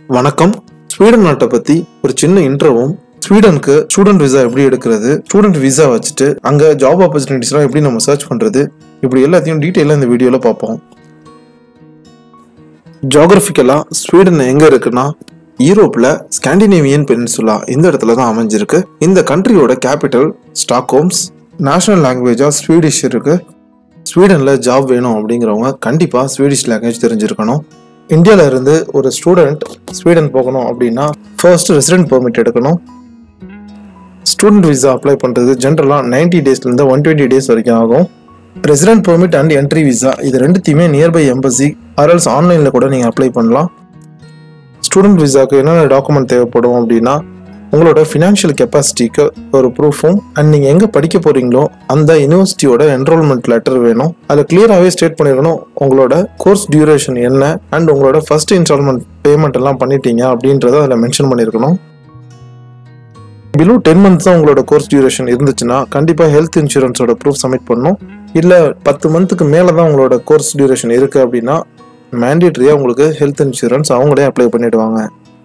வணக்கம் ஸ்வீடன் நாட்டை பத்தி ஒரு சின்ன இன்ட்ரோவும் ஸ்வீடனுக்கு ஸ்டூடெண்ட் விசா எப்படி எடுக்கிறது ஸ்டூடெண்ட் விசா வச்சுட்டு அங்க ஜாப் ஆப்பர்ச்சுனிட்டிஸ்லாம் எப்படி நம்ம சர்ச் பண்றது இப்படி எல்லாத்தையும் டீட்டெயிலாக இந்த வீடியோல பார்ப்போம் ஜியாகிரபிக்கலா ஸ்வீடன் எங்க இருக்குன்னா யூரோப்ல ஸ்காண்டினேவியன் பெனின்சுலா இந்த இடத்துல தான் அமைஞ்சிருக்கு இந்த கண்ட்ரியோட கேபிட்டல் ஸ்டாக்ஹோம்ஸ் நேஷனல் லாங்குவேஜா ஸ்வீடிஷ் இருக்கு ஸ்வீடன்ல ஜாப் வேணும் அப்படிங்கிறவங்க கண்டிப்பா ஸ்வீடிஷ் லாங்குவேஜ் தெரிஞ்சிருக்கணும் இந்தியால இருந்து ஒரு ஸ்டூடெண்ட் ஸ்வீடன் போகணும் அப்படின்னா ஃபர்ஸ்ட் ரெசிடென்ட் பெர்மிட் எடுக்கணும் ஸ்டூடெண்ட் விசா அப்ளை பண்ணுறது ஜென்ரலாக நைன்டி டேஸ்லேருந்து ஒன் டுவெண்ட்டி டேஸ் வரைக்கும் ஆகும் resident permit and entry visa இது ரெண்டுத்தையுமே நியர்பை எம்பசி ஆர்எல்ஸ் ஆன்லைனில் கூட நீங்கள் அப்ளை பண்ணலாம் ஸ்டூடெண்ட் விசாக்கு என்னென்ன டாக்குமெண்ட் தேவைப்படும் அப்படின்னா உங்களோட ஃபினான்ஷியல் கெப்பாசிட்டிக்கு ஒரு ப்ரூஃபும் அண்ட் நீங்கள் எங்கே படிக்க போகிறீங்களோ அந்த யூனிவர்சிட்டியோட என்ரோல்மெண்ட் லெட்டர் வேணும் அதில் கிளியராகவே ஸ்டேட் பண்ணிருக்கணும் உங்களோட கோர்ஸ் டியூரேஷன் என்ன அண்ட் உங்களோட ஃபர்ஸ்ட் இன்ஸ்டால்மெண்ட் பேமெண்ட் எல்லாம் பண்ணிட்டீங்க அப்படின்றத அதில் மென்ஷன் பண்ணியிருக்கணும் பிலோ டென் மந்த்ஸ் தான் உங்களோட கோர்ஸ் டியூரேஷன் இருந்துச்சுன்னா கண்டிப்பாக ஹெல்த் இன்சூரன்ஸோட ப்ரூஃப் சப்மிட் பண்ணணும் இல்லை பத்து மந்த்துக்கு மேலே தான் உங்களோட கோர்ஸ் டியூரேஷன் இருக்குது அப்படின்னா மேண்டேட்ரியாக உங்களுக்கு ஹெல்த் இன்சூரன்ஸ் அவங்களே அப்ளை பண்ணிடுவாங்க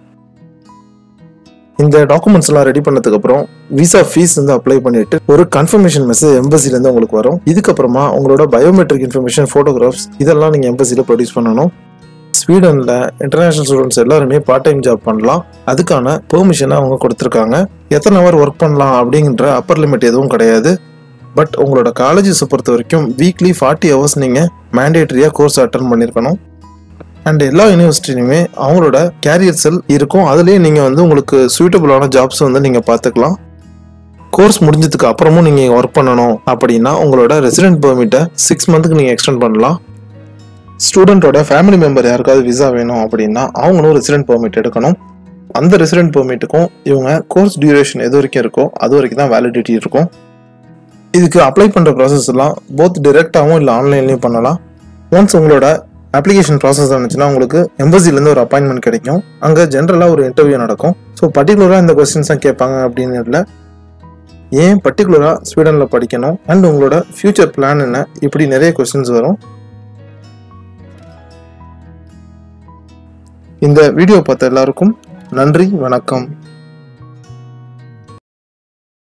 இந்த டாக்குமெண்ட்ஸ் எல்லாம் ரெடி பண்ணதுக்கு அப்புறம் விசா ஃபீஸ் வந்து அப்ளை பண்ணிட்டு ஒரு கன்ஃபர்மேஷன் மெசேஜ் எம்பசில இருந்து உங்களுக்கு வரும் இதுக்கப்புறமா உங்களோட பயோமெட்ரிக் இன்ஃபர்மேஷன் போட்டோகிராஃப்ஸ் இதெல்லாம் நீங்க எம்பசில ப்ரொடியூஸ் பண்ணணும் ஸ்வீடன்ல இன்டர்நேஷனல் ஸ்டூடெண்ட்ஸ் எல்லாருமே பார்ட் டைம் ஜாப் பண்ணலாம் அதுக்கான பெர்மிஷனை அவங்க கொடுத்துருக்காங்க எத்தனை ஹவர் ஒர்க் பண்ணலாம் அப்படிங்கிற அப்பர் லிமிட் எதுவும் கிடையாது பட் உங்களோட காலேஜஸை பொறுத்த வரைக்கும் வீக்லி ஃபார்ட்டி ஹவர்ஸ் நீங்கள் மேண்டேட்டரியாக கோர்ஸ் அட்டன் பண்ணியிருக்கணும் அண்ட் எல்லா யூனிவர்சிட்டிலையுமே அவங்களோட கேரியர் செல் இருக்கும் அதுலேயே நீங்கள் வந்து உங்களுக்கு சூட்டபுளான ஜாப்ஸ் வந்து நீங்கள் பார்த்துக்கலாம் கோர்ஸ் முடிஞ்சதுக்கு அப்புறமும் நீங்கள் ஒர்க் பண்ணணும் அப்படின்னா உங்களோட ரெசிடென்ட் பெர்மிட்டை சிக்ஸ் மந்த்துக்கு நீங்கள் எக்ஸ்டெண்ட் பண்ணலாம் ஸ்டூடெண்ட்டோட ஃபேமிலி மெம்பர் யாருக்காவது விசா வேணும் அப்படின்னா அவங்களும் ரெசிடென்ட் பெர்மிட் எடுக்கணும் அந்த ரெசிடென்ட் பெர்மிட்டுக்கும் இவங்க கோர்ஸ் டியூரேஷன் எது வரைக்கும் இருக்கோ அது வரைக்கும் தான் வேலிடிட்டி இருக்கும் இதுக்கு அப்ளை பண்ணுற ப்ராசஸ் எல்லாம் போத் டிரெக்டாகவும் இல்லை ஆன்லைன்லேயும் பண்ணலாம் ஒன்ஸ் உங்களோட அப்ளிகேஷன் ப்ராசஸ் இருந்துச்சுன்னா உங்களுக்கு எம்பசிலேருந்து ஒரு அப்பாயின்மெண்ட் கிடைக்கும் அங்கே ஜென்ரலாக ஒரு இன்டர்வியூ நடக்கும் ஸோ பர்டிகுலராக இந்த கொஸ்டின்ஸ் தான் கேட்பாங்க அப்படின்னு இல்லை ஏன் பர்டிகுலராக ஸ்வீடனில் படிக்கணும் அண்ட் உங்களோட ஃப்யூச்சர் பிளான் என்ன இப்படி நிறைய கொஸ்டின்ஸ் வரும் இந்த வீடியோ பார்த்த எல்லாருக்கும் நன்றி வணக்கம்